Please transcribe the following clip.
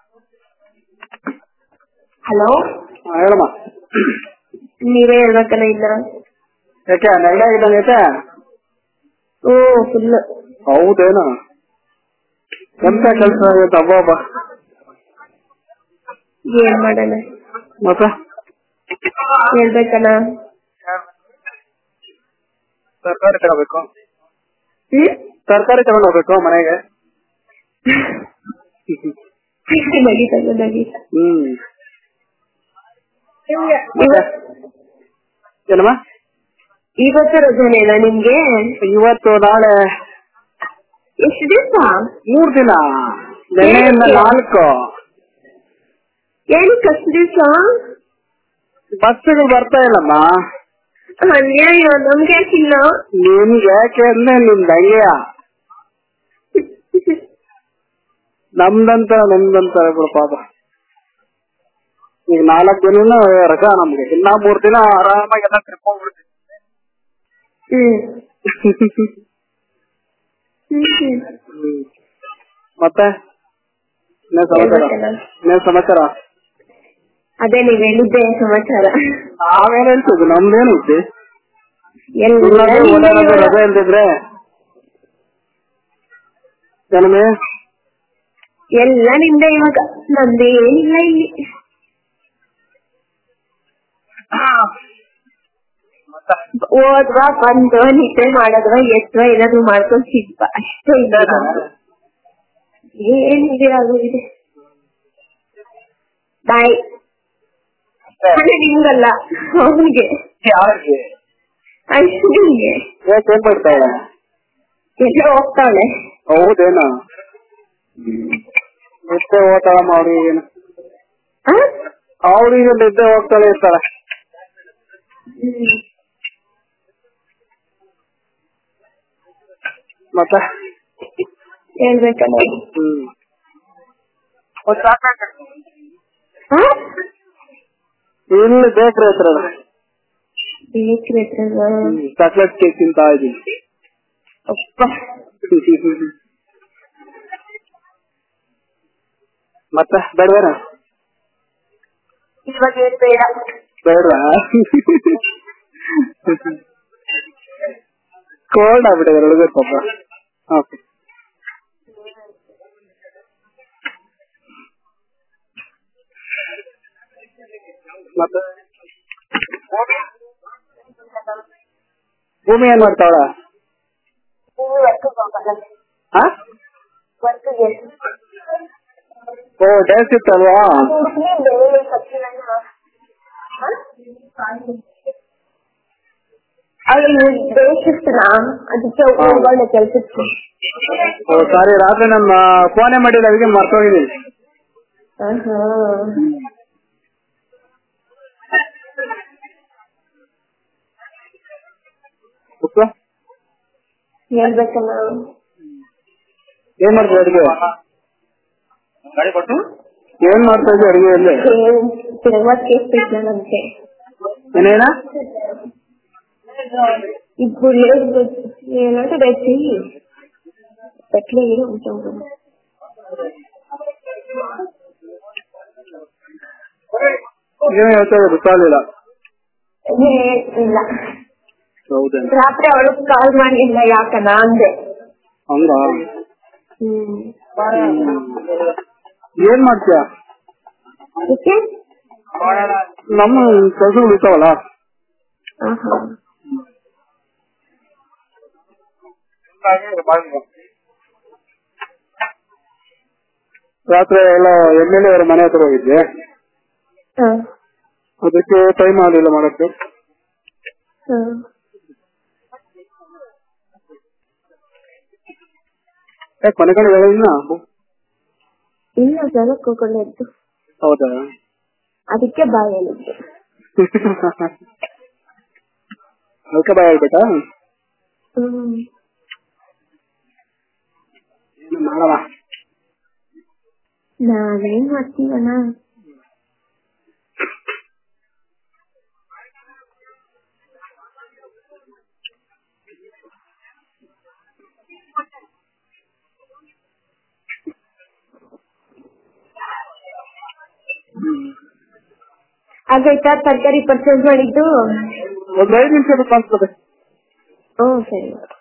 Hello ಹಾ, ಹೇಳಮ್ಮ ನೀವೇ ಹೇಳ್ಬೇಕಲ್ಲ ಇಲ್ಲ ಯಾಕೆ ನೆಗಡಿ ಆಗಿದ್ದಾನೆ ಯಾಕೆ ಓ ಫುಲ್ ಹೌದೇನು ಎಂತ ಕೆಲಸ ಇವತ್ತು ಹಬ್ಬ ಹಬ್ಬ ಏನ್ ಮಾಡೋಣ ಮತ್ತೆ ಹೇಳ್ಬೇಕಲ್ಲ ತರಕಾರಿ ತಗೋಬೇಕು ಹ್ಮ್ ತರಕಾರಿ ತಗೊಂಡ್ ಹೋಗ್ಬೇಕು ಮನೆಗೆ ನಡೀತಾ ನಡೀತಾ ಹ್ಮ್ ಇವತ್- ಏನಮ್ಮ ಇವತ್ತು ರಜಾನೇನಾ ನಿಮ್ಗೆ ಇವತ್ತು ನಾಳೆ ಎಷ್ಟು ದಿವಸ ಮೂರ್ ದಿನ ನೆನ್ನೆಯಿಂದ ಏನಕ್ಕೆ? ನಾಲ್ಕು ಏನಕ್ಕೆ ಅಷ್ಟು ದಿವಸ ಬಸ್ಸುಗಳು ಬರ್ತಾ ಇಲ್ಲಮ್ಮ ಅನ್ಯಾಯ ನಮ್ಗೆ ಯಾಕಿಲ್ಲ ನಿಮ್ಗೆ ಯಾಕೆ ಅಂದ್ರೆ ನಿಮ್ದು ಹಂಗೆಯ ನಮ್ದಂತ ನಮ್ದಂತ ಬಿಡು ಪಾಪ ಈಗ ನಾಲ್ಕು ದಿನ ರಜಾ ನಮ್ಗೆ ಇನ್ನ ಮೂರ್ ದಿನ ಆರಾಮಾಗಿ ಎಲ್ಲ ಟ್ರಿಪ್ ಹೋಗ್ಬಿಡ್ತೀವಿ ಹ್ಮ್ ಹ್ಮ್ ಹ್ಮ್ ಹ್ಮ್. ಮತ್ತೆ ಇನ್ನೇನ್ ಸಮಾಚಾರ ಹೇಳ್ಬೇಕಲ್ಲ. ಇನ್ನೇನ್ ಸಮಾಚಾರ ಅದೇ ನೀವ್ ಹೇಳಿದ್ದೆ ಸಮಾಚಾರ ನಾವೇನ್ ಹೇಳ್ತಿದ್ವಿ ನಮ್ದೇನೈತಿ ಎಲ್ಲ ಇಲ್ಲಾಂದ್ರೆ ನಿಮ್ದೇ ಓಡಾಡೋದು ಇವಾಗ. ರಜೆ ಇಲ್ದಿದ್ರೆ ಏನಮ್ಮೆ ಎಲ್ಲ ನಿಮ್ದೆ ಇವಾಗ ನಂದೇನಿಲ್ಲ ಇಲ್ಲಿ ಓದ್ವಾ ಬಂದ್ವಾ ನಿದ್ದೆ ಮಾಡದ್ವಾ ಎದ್ವಾ ಏನಾದ್ರು ಮಾಡ್ಕೊಂಡ್ ಸಿಗ್ವಾ ಅಷ್ಟೇ ಇಲ್ಲ ನಮ್ದು. ಏನಿದೆ ಆಗೋಗಿದೆ ಬಾಯ್ ಅಂದ್ರೆ ನಿಮ್ಗಲ್ಲ ಅವನಿಗೆ ಯಾರಿಗೆ ಅಶ್ವಿನಿಗೆ ಯಾಕೆ ಏನ್ ಮಾಡ್ತಾ ಇಲ್ಲ ಎಲ್ಲ ಹೋಗ್ತಾಳೆ ಹೌದೇನು ನಿದ್ದೆ ಹೋಗ್ತಾಳಮ್ಮ ಅವ್ರಿಗೇನು ಆ? ಅವ್ರಿಗೆ ನಿದ್ದೆ ಹೋಗ್ತಾಳೆ ಇರ್ತಾಳೆ ಹ್ಮ್. ಮತ್ತೆ ಹೇಳ್ಬೇಕಲ್ಲ ಹ್ಮ್ ಒಂದ್ ಚಾಕ್ಲೇಟ್ ಆ? ಇಲ್ಲಿ ಬೇಕ್ರಿ ಹತ್ರ ಬೇಕ್ರಿ ಹತ್ರನಾ? ಚಾಕ್ಲೇಟ್ ಕೇಕ್ ತಿಂತಾ ಇದೀನಿ ಅಪ್ಪ ಮತ್ತೆ ಬೇಡವೇನ ಇವಾಗ ಏನ್ ಬೇಡ ಬೇಡ ಕೋಲ್ಡ್ ಆಗ್ಬಿಟ್ಟಿದೆ ಹುಡುಗ ಪಾಪ ಓಕೆ ಮತ್ತೆ ಭೂಮಿ ಏನ್ ಮಾಡ್ತಾವಳ ಹಾ ಓ ಡ್ಯಾನ್ಸ್ ಇತ್ತಲ್ವಾ ಅವಳು ಬೇಕಿರ್ತನ ಅದಕ್ಕೆ ಹೋಗೋಣ ಕೆಲ್ಸಕ್ಕೆ ಓ ಸಾರಿ ರಾತ್ರಿ ನಮ್ಮ ಫೋನೇ ಮಾಡಿಲ್ಲ ಅದಕ್ಕೆ ಮರ್ತೋಗಿದ್ದೀನಿ ಆಹಾ. ಉಪ್ಪು? ಹೇಳ್ಬೇಕಲ್ಲ ಏನ್ ಮಾಡ್ತೀವಿ ಅಡಿಗೆ ಏನ್ ಮಾಡ್ತಾ ಇದ್ದೀವಿ ಅಡಿಗೆಯಲ್ಲಿ ತಿರುವಕ್ಕೆ ನಮ್ಗೆ ಏನೇನ ఇప్పుడు లేదు ఏమంటే తెచ్చి పెట్టలేదు కొంచెం ಏನ್ ಹೇಳ್ತಾ ಇದ್ದೀವಿ ಗೊತ್ತಾಗಲಿಲ್ಲ ಇಲ್ಲ ಹೌದೇನು ರಾತ್ರಿ ಅವಳಿಗೆ ಕಾಲ್ ಮಾಡಿಲ್ಲ ಯಾಕನ ಅಂದೆ ಹಂಗ ಹ್ಮ್ ಏನ್ ಮಾಡ್ತೀಯ ಅದಕ್ಕೆ ನಮ್ಮ ಕೆಲಸಗಳು ಇರ್ತಾವಲ್ಲ ಆಹಾ ರಾತ್ರಿ ಎಲ್ಲ ಎಮ್ ಎಲ್ ಎ ಅವರ ಮನೆ ಹತ್ರ ಹೋಗಿದ್ದೆ ಹಾ ಅದಕ್ಕೆ ಟೈಮ್ ಆಗಲಿಲ್ಲ ಮಾಡಕ್ಕೆ ಹಾ ಯಾಕೆ ಮನೆ ಕಡೆ ಹೇಳಿದ್ನ ಇಲ್ಲ ಜನಕ್ಕೆ ಹೋಗ್ಕೊಂಡಿದ್ದು ಹೌದಾ ಅದಕ್ಕೆ ಬಾಯ್ ಹೇಳಿದ್ದು ಅದಕ್ಕೆ ಬಾಯ್ ಹೇಳ್ಬೇಕಾ ಹ್ಮ್ ಏನು ಮಾಡಲ್ಲ ನಾವೇನ್ ಮಾಡ್ತೀವಣ್ಣ ಆಗೈತಾ ತರಕಾರಿ ಪರ್ಚೇಸ್ ಮಾಡಿದ್ದು ಒಂದ್ ಐದು ನಿಮಿಷ ಕಾಣಿಸ್ತದೆ ಹ್ಮ್ ಸರಿ